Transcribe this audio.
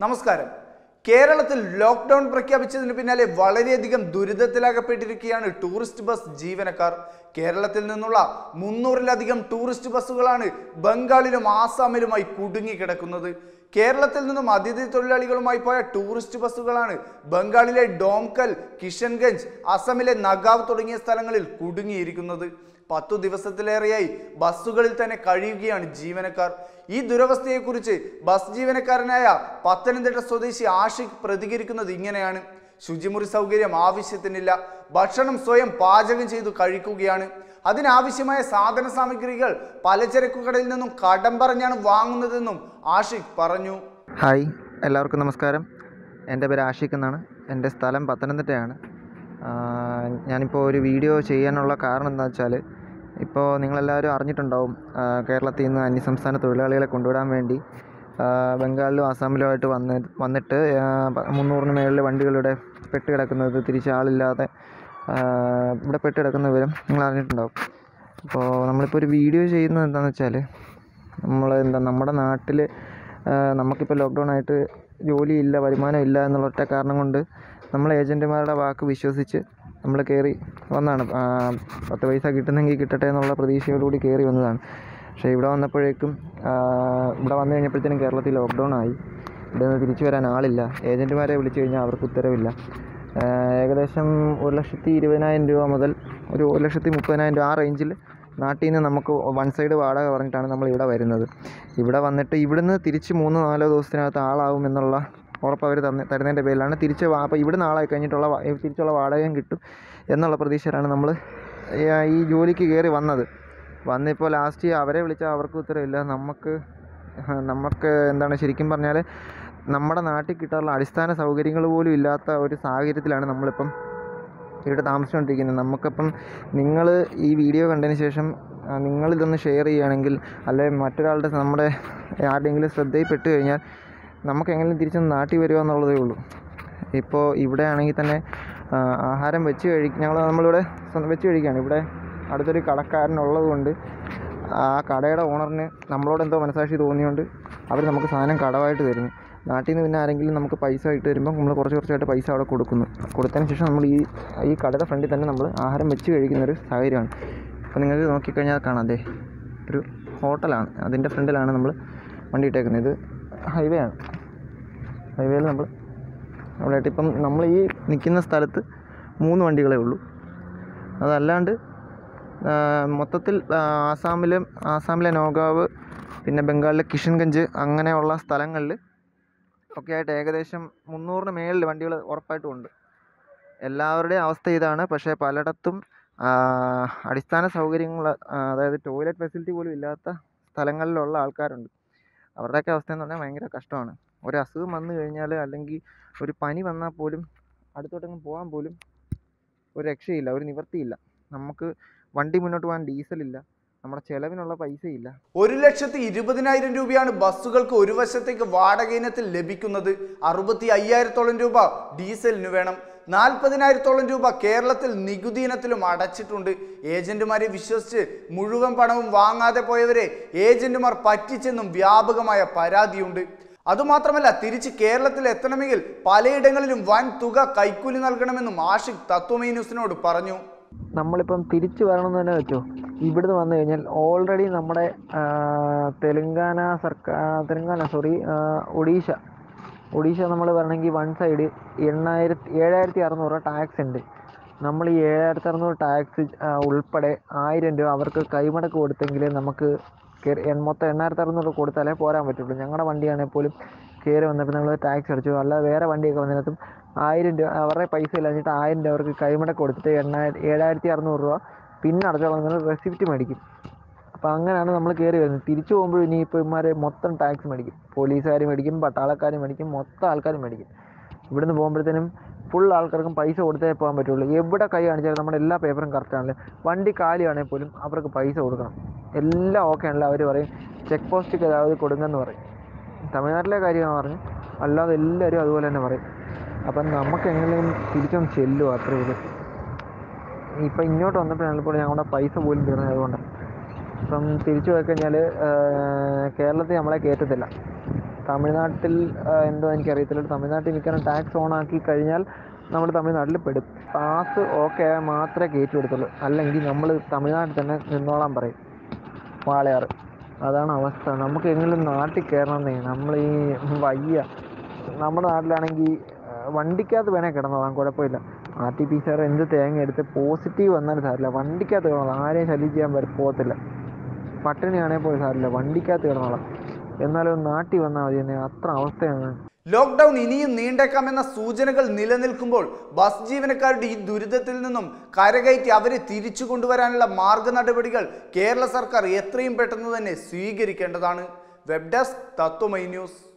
നമസ്കാരം കേരളത്തിൽ ലോക്ക്ഡൌൺ പ്രഖ്യാപിച്ചതിന് പിന്നാലെ വളരെയധികം ദുരിതത്തിലകപ്പെട്ടിരിക്കുകയാണ് ടൂറിസ്റ്റ് ബസ് ജീവനക്കാർ കേരളത്തിൽ നിന്നുള്ള മുന്നൂറിലധികം ടൂറിസ്റ്റ് ബസ്സുകളാണ് ബംഗാളിലും ആസാമിലുമായി കുടുങ്ങിക്കിടക്കുന്നത് കേരളത്തിൽ നിന്നും അതിഥി തൊഴിലാളികളുമായി പോയ ടൂറിസ്റ്റ് ബസ്സുകളാണ് ബംഗാളിലെ ഡോംകൽ കിഷൻഗഞ്ച് അസമിലെ നഗാവ് തുടങ്ങിയ സ്ഥലങ്ങളിൽ കുടുങ്ങിയിരിക്കുന്നത് പത്തു ദിവസത്തിലേറെയായി ബസ്സുകളിൽ തന്നെ കഴിയുകയാണ് ജീവനക്കാർ ഈ ദുരവസ്ഥയെക്കുറിച്ച് ബസ് ജീവനക്കാരനായ പത്തനംതിട്ട സ്വദേശി ആഷിഖ് പ്രതികരിക്കുന്നത് ഇങ്ങനെയാണ് ശുചിമുറി സൗകര്യം ആവശ്യത്തിനില്ല ഭക്ഷണം സ്വയം പാചകം ചെയ്തു കഴിക്കുകയാണ് അതിനാവശ്യമായ സാധന സാമഗ്രികൾ പലചരക്കു കടയിൽ നിന്നും കടം പറഞ്ഞാണ് വാങ്ങുന്നതെന്നും ആഷിഖ് പറഞ്ഞു ഹായ് എല്ലാവർക്കും നമസ്കാരം എൻ്റെ പേര് ആഷിഖ് എന്നാണ് എൻ്റെ സ്ഥലം പത്തനംതിട്ടയാണ് ആഹ് ഞാനിപ്പോൾ ഒരു വീഡിയോ ചെയ്യാനുള്ള കാരണം എന്താ വെച്ചാൽ ഇപ്പോൾ നിങ്ങളെല്ലാവരും അറിഞ്ഞിട്ടുണ്ടാവും ആഹ് കേരളത്തിൽ നിന്ന് അന്യസംസ്ഥാന തൊഴിലാളികളെ കൊണ്ടുവിടാൻ വേണ്ടി ആഹ് ബംഗാളിലും ആസാമിലുമായിട്ട് വന്ന് വന്നിട്ട് ആഹ് പ- മുന്നൂറിന് മേളിൽ വണ്ടികളുടെ പെട്ട് കിടക്കുന്നത് തിരിച്ച് ആളില്ലാതെ ആഹ് ഇവിടെ പെട്ട് കിടക്കുന്ന വിവരം നിങ്ങൾ അറിഞ്ഞിട്ടുണ്ടാവും അപ്പോൾ നമ്മളിപ്പോൾ ഒരു വീഡിയോ ചെയ്യുന്നത് എന്താണെന്ന് വെച്ചാൽ നമ്മൾ എന്താ നമ്മുടെ നാട്ടിൽ നമുക്കിപ്പോൾ ലോക്ക്ഡൗൺ ആയിട്ട് ജോലിയില്ല വരുമാനം ഇല്ല എന്നുള്ള ഒറ്റ കാരണം കൊണ്ട് നമ്മൾ ഏജൻറ്റുമാരുടെ വാക്ക് വിശ്വസിച്ച് നമ്മൾ കയറി വന്നതാണ് ആ, പത്ത് പൈസ കിട്ടുന്നെങ്കിൽ കിട്ടട്ടെ എന്നുള്ള പ്രതീക്ഷയോടുകൂടി കയറി വന്നതാണ് പക്ഷേ ഇവിടെ വന്നപ്പോഴേക്കും ആ, ഇവിടെ വന്നു കഴിഞ്ഞപ്പോഴത്തേനും കേരളത്തിൽ ലോക്ക്ഡൗൺ ആയി ഇവിടെ നിന്ന് തിരിച്ചു വരാൻ ആളില്ല ഏജൻറ്റുമാരെ വിളിച്ചു കഴിഞ്ഞാൽ അവർക്ക് ഉത്തരവില്ല ആ, ഏകദേശം ഒരു ലക്ഷത്തി ഇരുപതിനായിരം രൂപ മുതൽ ഒരു ഒരു ലക്ഷത്തി മുപ്പതിനായിരം രൂപ ആ റേഞ്ചിൽ നാട്ടിൽ നിന്ന് നമുക്ക് വൺ സൈഡ് വാടക പറഞ്ഞിട്ടാണ് നമ്മൾ ഇവിടെ വരുന്നത് ഇവിടെ വന്നിട്ട് ഇവിടുന്ന് തിരിച്ച് മൂന്ന് നാലോ ദിവസത്തിനകത്ത് ആളാവും എന്നുള്ള ഉറപ്പ് അവർ തന്ന തരുന്നതിൻ്റെ പേരിലാണ് തിരിച്ച് വാ- അപ്പോൾ ഇവിടെ നാളായി കഴിഞ്ഞിട്ടുള്ള വാ- തിരിച്ചുള്ള വാടകയും കിട്ടും എന്നുള്ള പ്രതീക്ഷയിലാണ് നമ്മൾ ഈ ജോലിക്ക് കയറി വന്നത് വന്നിപ്പോൾ ലാസ്റ്റ് അവരെ വിളിച്ചാൽ അവർക്ക് ഉത്തരവില്ല നമുക്ക് നമുക്ക് എന്താണ് ശരിക്കും പറഞ്ഞാൽ നമ്മുടെ നാട്ടിൽ കിട്ടാനുള്ള അടിസ്ഥാന സൗകര്യങ്ങൾ പോലും ഇല്ലാത്ത ഒരു സാഹചര്യത്തിലാണ് നമ്മളിപ്പം ഇവിടെ താമസിച്ചുകൊണ്ടിരിക്കുന്നത് നമുക്കിപ്പം നിങ്ങൾ ഈ വീഡിയോ കണ്ടതിന് ശേഷം ആ, നിങ്ങളിതൊന്ന് ഷെയർ ചെയ്യുകയാണെങ്കിൽ അല്ലെങ്കിൽ മറ്റൊരാളുടെ നമ്മുടെ ആരുടെയെങ്കിലും ശ്രദ്ധയിൽപ്പെട്ട് കഴിഞ്ഞാൽ നമുക്ക് എങ്ങനെയും തിരിച്ചൊന്ന് നാട്ടിൽ വരിക എന്നുള്ളതേ ഉള്ളൂ ഇപ്പോൾ ഇവിടെ ആണെങ്കിൽ തന്നെ ആ, ആഹാരം വെച്ച് കഴിക്കും ഞങ്ങൾ നമ്മളിവിടെ സ്വന്തം വെച്ച് കഴിക്കുകയാണ് ഇവിടെ അടുത്തൊരു കടക്കാരനുള്ളത് കൊണ്ട് ആ കടയുടെ ഓണറിന് നമ്മളോട് എന്തോ മനസാക്ഷി തോന്നിയുകൊണ്ട് അവർ നമുക്ക് സാധനം കടമായിട്ട് തരുന്നു നാട്ടിൽ നിന്ന് പിന്നെ ആരെങ്കിലും നമുക്ക് പൈസ ഇട്ട് തരുമ്പോൾ നമ്മൾ കുറച്ച് കുറച്ചായിട്ട് പൈസ അവിടെ കൊടുക്കുന്നു കൊടുത്തതിന് ശേഷം നമ്മൾ ഈ ഈ കടയുടെ ഫ്രണ്ടിൽ തന്നെ നമ്മൾ ആഹാരം വെച്ച് കഴിക്കുന്നൊരു സാഹചര്യമാണ് അപ്പോൾ നിങ്ങൾക്ക് നോക്കിക്കഴിഞ്ഞാൽ കാണാം അതെ ഒരു ഹോട്ടലാണ് അതിൻ്റെ ഫ്രണ്ടിലാണ് നമ്മൾ വണ്ടി ഇട്ടേക്കുന്നത് ഇത് ഹൈവേ ആണ് ഹൈവേയിൽ നമ്മൾ അവിടെയായിട്ട് ഇപ്പം നമ്മൾ ഈ നിൽക്കുന്ന സ്ഥലത്ത് മൂന്ന് വണ്ടികളേ ഉള്ളൂ അതല്ലാണ്ട് ആ, മൊത്തത്തിൽ ആ, ആസാമിലെ ആസാമിലെ നോഗാവ് പിന്നെ ബംഗാളിലെ കിഷൻഗഞ്ച് അങ്ങനെയുള്ള സ്ഥലങ്ങളിൽ ഒക്കെ ആയിട്ട് ഏകദേശം മുന്നൂറിന് മേളിൽ വണ്ടികൾ ഉറപ്പായിട്ടും ഉണ്ട് എല്ലാവരുടെയും അവസ്ഥ ഇതാണ് പക്ഷേ പലയിടത്തും ആ, അടിസ്ഥാന സൗകര്യങ്ങൾ ആ, അതായത് ടോയ്ലറ്റ് ഫെസിലിറ്റി പോലും ഇല്ലാത്ത സ്ഥലങ്ങളിലുള്ള ആൾക്കാരുണ്ട് അവരുടെയൊക്കെ അവസ്ഥ എന്ന് പറഞ്ഞാൽ ഭയങ്കര കഷ്ടമാണ് ഒരു അസുഖം വന്നു കഴിഞ്ഞാൽ അല്ലെങ്കിൽ ഒരു പനി വന്നാൽ പോലും അടുത്തോട്ടെങ്ങും പോകാൻ പോലും ഒരു രക്ഷയില്ല ഒരു നിവൃത്തിയില്ല നമുക്ക് വണ്ടി മുന്നോട്ട് പോകാൻ ഡീസലില്ല നമ്മുടെ ചിലവിനുള്ള പൈസയില്ല ഒരു ലക്ഷത്തി ഇരുപതിനായിരം രൂപയാണ് ബസ്സുകൾക്ക് ഒരു വശത്തേക്ക് വാടക ഇനത്തിൽ ലഭിക്കുന്നത് അറുപത്തി അയ്യായിരത്തോളം രൂപ ഡീസലിന് വേണം നാൽപ്പതിനായിരത്തോളം രൂപ കേരളത്തിൽ നികുതി ഇനത്തിലും അടച്ചിട്ടുണ്ട് ഏജന്റുമാരെ വിശ്വസിച്ച് മുഴുവൻ പണവും വാങ്ങാതെ പോയവരെ ഏജന്റുമാർ പറ്റിച്ചെന്നും വ്യാപകമായ പരാതിയുണ്ട് അതുമാത്രമല്ല തിരിച്ച് കേരളത്തിൽ എത്തണമെങ്കിൽ പലയിടങ്ങളിലും വൻ തുക കൈക്കൂലി നൽകണമെന്നും ആഷിഖ് തത്വമേ ന്യൂസിനോട് പറഞ്ഞു നമ്മളിപ്പം തിരിച്ചു വരണമെന്ന് തന്നെ വെച്ചോ ഇവിടുന്ന് വന്നു കഴിഞ്ഞാൽ ഓൾറെഡി നമ്മുടെ ആ, തെലുങ്കാന സർക്കാർ തെലുങ്കാന സോറി ഒഡീഷ ഒഡീഷ നമ്മൾ വരണമെങ്കിൽ വൺ സൈഡ് എണ്ണായിരത്തി ഏഴായിരത്തി അറുന്നൂറ് രൂപ ടാക്സ് ഉണ്ട് നമ്മൾ ഈ ഏഴായിരത്തി അറുന്നൂറ് ടാക്സ് ഉൾപ്പെടെ ആയിരം രൂപ അവർക്ക് കൈമടക്ക് കൊടുത്തെങ്കിൽ നമുക്ക് കേറി- എൺ- മൊത്തം എണ്ണായിരത്തി അറുന്നൂറ് രൂപ കൊടുത്താലേ പോരാൻ പറ്റുള്ളൂ ഞങ്ങളുടെ വണ്ടിയാണെങ്കിൽ പോലും കയറി വന്നപ്പോൾ നമ്മൾ ടാക്സ് അടിച്ചു അല്ലാതെ വേറെ വണ്ടിയൊക്കെ വന്നതിനകത്തും ആയിരം രൂപ അവരുടെ പൈസ ഇല്ലാഞ്ഞിട്ട് ആയിരം രൂപ അവർക്ക് കൈമടക്ക് കൊടുത്തിട്ട് എണ്ണായിരം ഏഴായിരത്തി അറുന്നൂറ് രൂപ പിന്നെ അടച്ചോളം റെസിപ്റ്റ് മേടിക്കും അപ്പോൾ അങ്ങനെയാണ് നമ്മൾ കയറി വരുന്നത് തിരിച്ചു പോകുമ്പോൾ ഇനിയിപ്പോൾ ഇമാർ മൊത്തം ടാക്സ് മേടിക്കും പോലീസുകാർ മേടിക്കും പട്ടാളക്കാർ മേടിക്കും മൊത്തം ആൾക്കാർ മേടിക്കും ഇവിടുന്ന് പോകുമ്പോഴത്തേനും ഫുൾ ആൾക്കാർക്കും പൈസ കൊടുത്തേ പോകാൻ പറ്റുള്ളൂ എവിടെ കൈ കാണിച്ചാലും നമ്മുടെ എല്ലാ പേപ്പറും കറക്റ്റാണല്ലോ വണ്ടി കാലിയാണെങ്കിൽ പോലും അവർക്ക് പൈസ കൊടുക്കണം എല്ലാം ഓക്കെ ആണല്ലോ അവർ പറയും ചെക്ക് പോസ്റ്റ് ഏതാவது കൊടുങ്ങെന്ന് പറയും തമിഴ്നാട്ടിലെ കാര്യമാണ് പറഞ്ഞു അല്ലാതെ എല്ലാവരും അതുപോലെ തന്നെ പറയും അപ്പം നമുക്ക് എങ്ങനെയും തിരിച്ചൊന്ന് ചെല്ലുക അത്രേ ഉള്ളൂ ഇപ്പം ഇങ്ങോട്ട് വന്നപ്പോഴാണ് ഇപ്പോൾ ഞങ്ങളുടെ പൈസ പോലും തീർന്നത് അതുകൊണ്ടാണ് ഇപ്പം തിരിച്ചു പോയി കഴിഞ്ഞാൽ കേരളത്തിൽ നമ്മളെ കയറ്റത്തില്ല തമിഴ്നാട്ടിൽ ആ, എന്തോ എനിക്കറിയത്തില്ല തമിഴ്നാട്ടിൽ മിക്കവാറും ടാക്സ് ഓൺ ആക്കി കഴിഞ്ഞാൽ നമ്മൾ തമിഴ്നാട്ടിൽ പെടും പാസ് ഓക്കെ ആയാൽ മാത്രമേ കയറ്റി കൊടുത്തുള്ളൂ അല്ലെങ്കിൽ നമ്മൾ തമിഴ്നാട്ടിൽ തന്നെ നിന്നോളാൻ പറയും വാളയാർ അതാണ് അവസ്ഥ നമുക്ക് എങ്കിലും നാട്ടിൽ കയറണമെന്നേ നമ്മൾ ഈ വയ്യ നമ്മുടെ നാട്ടിലാണെങ്കിൽ വണ്ടിക്കകത്ത് വേണേൽ കിടന്നോളാം കുഴപ്പമില്ല R T P C R എന്ത് തേങ്ങ എടുത്ത് പോസിറ്റീവ് വന്നാലും സാരില്ല വണ്ടിക്കകത്ത് കിടന്നോളാം ആരെയും ശല്യം ചെയ്യാൻ പറ്റ പോകത്തില്ല പട്ടിണിയാണെങ്കിൽ പോയി സാരില്ല വണ്ടിക്കകത്ത് കിടന്നോളാം എന്നാലും നാട്ടിൽ വന്നാൽ മതി എന്നെ അത്ര അവസ്ഥയാണ് ലോക്ക്ഡൌൺ ഇനിയും നീണ്ടേക്കാമെന്ന സൂചനകൾ നിലനിൽക്കുമ്പോൾ ബസ് ജീവനക്കാരുടെ ഈ ദുരിതത്തിൽ നിന്നും കരകയറ്റി അവരെ തിരിച്ചു കൊണ്ടുവരാനുള്ള മാർഗ നടപടികൾ കേരള സർക്കാർ എത്രയും പെട്ടെന്ന് തന്നെ സ്വീകരിക്കേണ്ടതാണ് വെബ് ഡെസ്ക് തത്വമൈ ന്യൂസ്